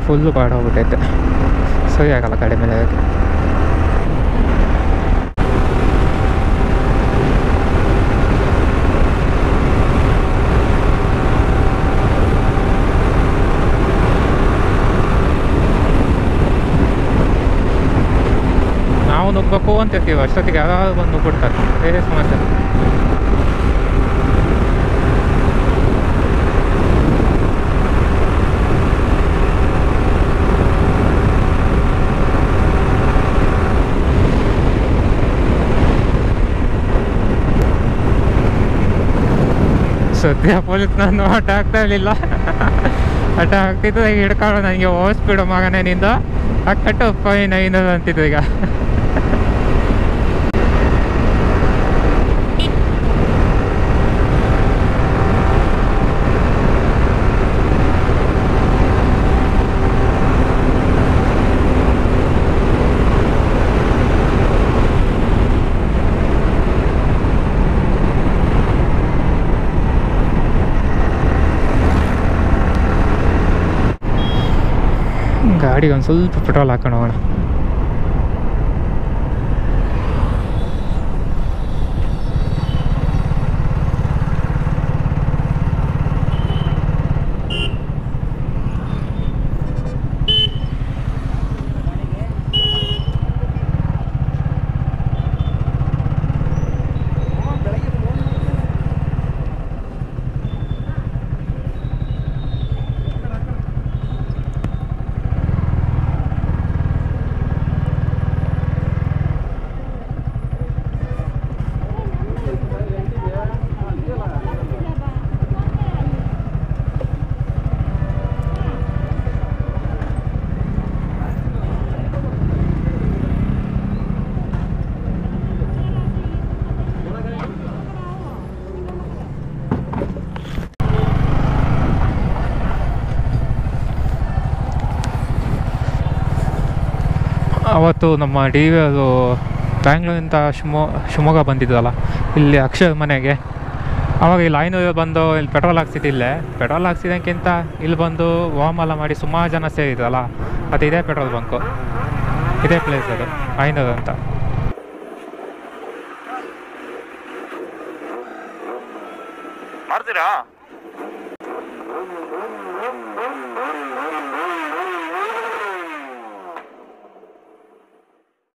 Full ಬಾಡ್ ಹೋಗ್ಬಿಟ್ಟೈತೆ ಸರಿ ಆಗಲ್ಲ ಗಾಡಿ ಮೇಲೆ ಹೋಗಕ್ಕೆ. ನಾವು ನುಗ್ಗಬೇಕು ಅಂತಿರ್ತೀವಿ ಅಷ್ಟೊತ್ತಿಗೆ ಯಾರಾದ್ರು ಬಂದು ನುಗ್ಬಿಡ್ತಾರೆ ಬೇರೆ ಸಮಸ್ಯೆ ಸದ್ಯ ಪೊಲೀಸ್ ನಾನು ಆಟ ಆಗ್ತಾ ಇರಲಿಲ್ಲ ಆಟ ಆಗ್ತಿದ್ದು ಈಗ ಹಿಡ್ಕೊಂಡು ನನಗೆ ಓಡಿಸ್ಬಿಡು ಮಗನೇ ನಿಂದು ಹಾಕಟ್ಟು ಫೈನ್ ಐನೂರು ಅಂತಿದ್ದು ಈಗ ಗಾಡಿಗೆ ಒಂದು ಸ್ವಲ್ಪ ಪೆಟ್ರೋಲ್ ಹಾಕೊಂಡು ಹೋಗೋಣ ಅವತ್ತು ನಮ್ಮ ಡಿ ವಿ ಅದು ಬ್ಯಾಂಗ್ಳೂರಿಂದ ಶಿವಮೊ ಶಿವಮೊಗ್ಗ ಬಂದಿದ್ದಲ್ಲ ಇಲ್ಲಿ ಅಕ್ಷಯ್ ಮನೆಗೆ ಅವಾಗ ಇಲ್ಲಿ ಐನೂರು ಬಂದು ಇಲ್ಲಿ ಪೆಟ್ರೋಲ್ ಹಾಕ್ಸಿದ್ದು ಇಲ್ಲೇ ಪೆಟ್ರೋಲ್ ಹಾಕ್ಸಿದ್ದಕ್ಕಿಂತ ಇಲ್ಲಿ ಬಂದು ವಾಮಲ್ಲ ಮಾಡಿ ಸುಮಾರು ಜನ ಸೇರಿದ್ರಲ್ಲ ಅದು ಇದೇ ಪೆಟ್ರೋಲ್ ಬಂಕು ಇದೇ ಪ್ಲೇಸ್ ಅದು ಐನೂರು ಅಂತ ಮಾಡ್ತೀರಾ